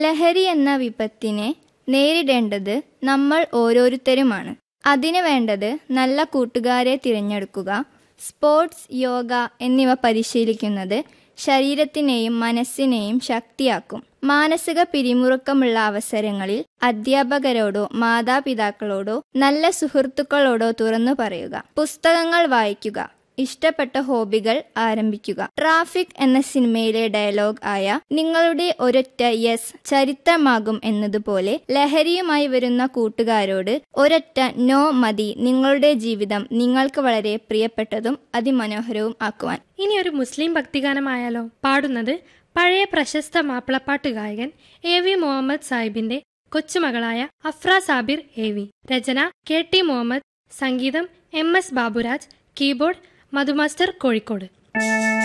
ലഹരി എന്ന വിപത്തിനെ നേരിടേണ്ടത് നമ്മൾ ഓരോരുത്തരുമാണ് അതിന് വേണ്ടത് നല്ല കൂട്ടുകാരെ തിരഞ്ഞെടുക്കുക സ്പോർട്സ് യോഗ എന്നിവ പരിശീലിക്കുന്നത് ശരീരത്തിനെയും മനസ്സിനെയും ശക്തിയാക്കും മാനസിക പിരിമുറുക്കമുള്ള അവസരങ്ങളിൽ അധ്യാപകരോടോ മാതാപിതാക്കളോടോ നല്ല സുഹൃത്തുക്കളോടോ തുറന്നു പറയുക പുസ്തകങ്ങൾ വായിക്കുക ഇഷ്ടപ്പെട്ട ഹോബികൾ ആരംഭിക്കുക ട്രാഫിക് എന്ന സിനിമയിലെ ഡയലോഗ് ആയ നിങ്ങളുടെ ഒരൊറ്റ യെസ് ചരിത്രമാകും എന്നതുപോലെ ലഹരിയുമായി വരുന്ന കൂട്ടുകാരോട് ഒരൊറ്റ നോ മതി നിങ്ങളുടെ ജീവിതം നിങ്ങൾക്ക് വളരെ പ്രിയപ്പെട്ടതും അതിമനോഹരവും ആക്കുവാൻ ഇനി ഒരു മുസ്ലിം ഭക്തിഗാനമായാലോ പാടുന്നത് പഴയ പ്രശസ്ത മാപ്പിളപ്പാട്ട് ഗായകൻ എ വി മുഹമ്മദ് സാഹിബിന്റെ കൊച്ചുമകളായ അഫ്ര സാബിർ എ വി രചന കെ ടി മുഹമ്മദ് സംഗീതം M S Baburaj keyboard Madhu master Kozhikode